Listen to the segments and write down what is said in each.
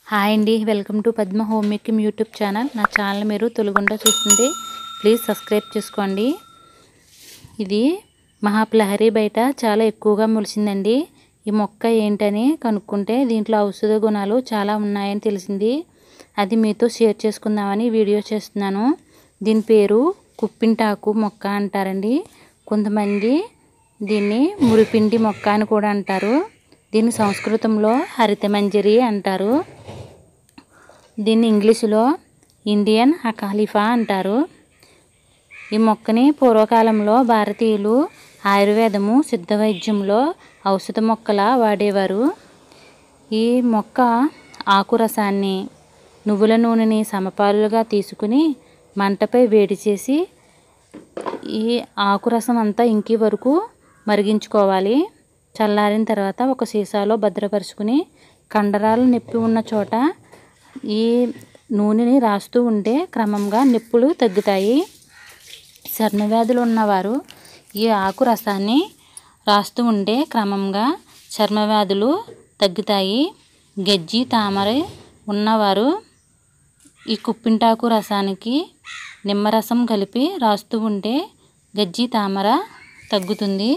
hi అండి welcome to Padma home making YouTube channel నా channel మీరు తొలగుండా చూస్తుంది ప్లీజ్ సబ్స్క్రైబ్ చేసుకోండి ఇది మహాప్లహరి బయట చాలా ఎక్కువగా మొలిచిందండి ఈ మొక్క ఏంటని కనుక్కుంటే దీంట్లో ఔషధ గుణాలు చాలా ఉన్నాయని తెలిసింది అది మీతో షేర్ చేసుకుందామని వీడియో చేస్తున్నాను దీని పేరు కుప్పింటాకు మొక్క అంటారండి కొంతమంది దీన్ని మురిపిండి మొక్క అని కూడా అంటారు దీన్ని సంస్కృతంలో హరితమంజరి అంటారు దీన్ని ఇంగ్లీషులో ఇండియన్ హకాలిఫా అంటారు ఈ మొక్కని పూర్వకాలంలో భారతీయులు ఆయుర్వేదము సిద్ధ వైద్యంలో ఔషధ మొక్కలా వాడేవారు ఈ మొక్క ఆకు రసాన్ని నువ్వుల నూనెని సమపాలుగా తీసుకుని మంటపై వేడి చేసి ఈ ఆకు రసం అంతా ఇంకి వరకు మరిగించుకోవాలి చల్లారిన తర్వాత ఒక సీసాలో భద్రపరుచుకుని కండరాలు నొప్పి ఉన్న చోట ఈ నూనెని రాస్తూ ఉంటే క్రమంగా నొప్పులు తగ్గుతాయి చర్మవ్యాధులు ఉన్నవారు ఈ ఆకు రసాన్ని రాస్తూ ఉంటే క్రమంగా చర్మవ్యాధులు తగ్గుతాయి గజ్జి తామర ఉన్నవారు ఈ కుప్పింటాకు రసానికి నిమ్మరసం కలిపి రాస్తూ ఉంటే గజ్జి తామర తగ్గుతుంది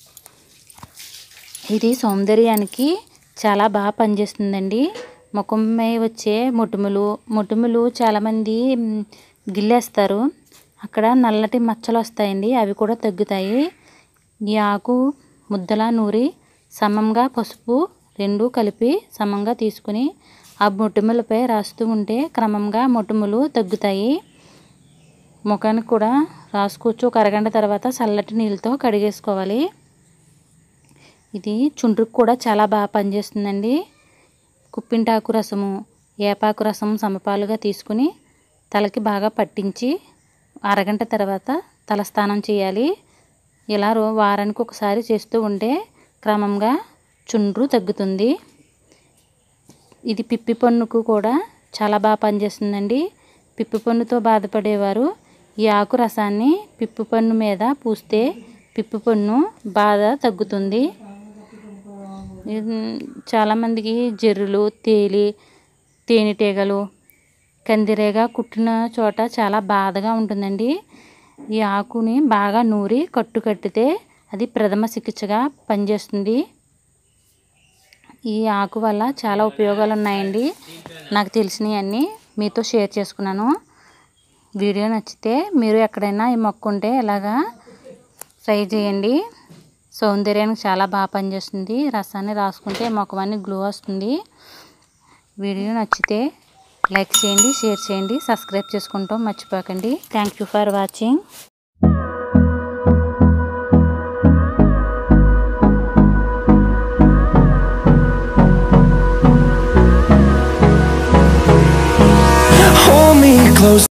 ఇది సౌందర్యానికి చాలా బాగా పనిచేస్తుందండి ముఖంపై వచ్చే మొటిమలు మొటిమలు చాలామంది మ్, గిల్లేస్తారు అక్కడ నల్లటి మచ్చలు వస్తాయండి అవి కూడా తగ్గుతాయి ఈ ఆకు ముద్దలా నూరి సమంగా పసుపు రెండు కలిపి సమంగా తీసుకుని ఆ మొటిమలపై రాస్తూ ఉంటే క్రమంగా మొటిమలు తగ్గుతాయి ముఖానికి కూడా రాసుకోవచ్చు ఒక అరగంట తర్వాత చల్లటి నీళ్ళతో కడిగేసుకోవాలి ఇది చుండ్రుకు కూడా చాలా బాగా పనిచేస్తుందండి కుప్పింటాకు రసము ఏపాకు రసం సమపాలుగా తీసుకుని తలకి బాగా పట్టించి అరగంట తర్వాత తలస్నానం చేయాలి ఇలా రో వారానికి ఒకసారి చేస్తూ ఉంటే క్రమంగా చుండ్రు తగ్గుతుంది ఇది పిప్పి పన్నుకు కూడా చాలా బాగా పనిచేస్తుందండి పిప్పి పన్నుతో బాధపడేవారు ఈ ఆకు రసాన్ని పిప్పి పన్ను మీద పూస్తే పిప్పి పన్ను బాధ తగ్గుతుంది ఇది చాలామందికి జర్రులు తేలి తేనెటీగలు కందిరేగ కుట్టిన చోట చాలా బాధగా ఉంటుందండి ఈ ఆకుని బాగా నూరి కట్టు కట్టితే అది ప్రథమ చికిత్సగా పనిచేస్తుంది ఈ ఆకు వల్ల చాలా ఉపయోగాలు ఉన్నాయండి నాకు తెలిసినవన్నీ మీతో షేర్ చేసుకున్నాను వీడియో నచ్చితే మీరు ఎక్కడైనా ఈ మొక్క ఉంటే ఇలాగా ట్రై చేయండి సౌందర్యానికి చాలా బాగా పనిచేస్తుంది రసాన్ని రాసుకుంటే ముఖం అన్ని గ్లో వస్తుంది వీడియో నచ్చితే లైక్ చేయండి షేర్ చేయండి సబ్స్క్రైబ్ చేసుకుంటాం మర్చిపోకండి thank you for watching Hold me close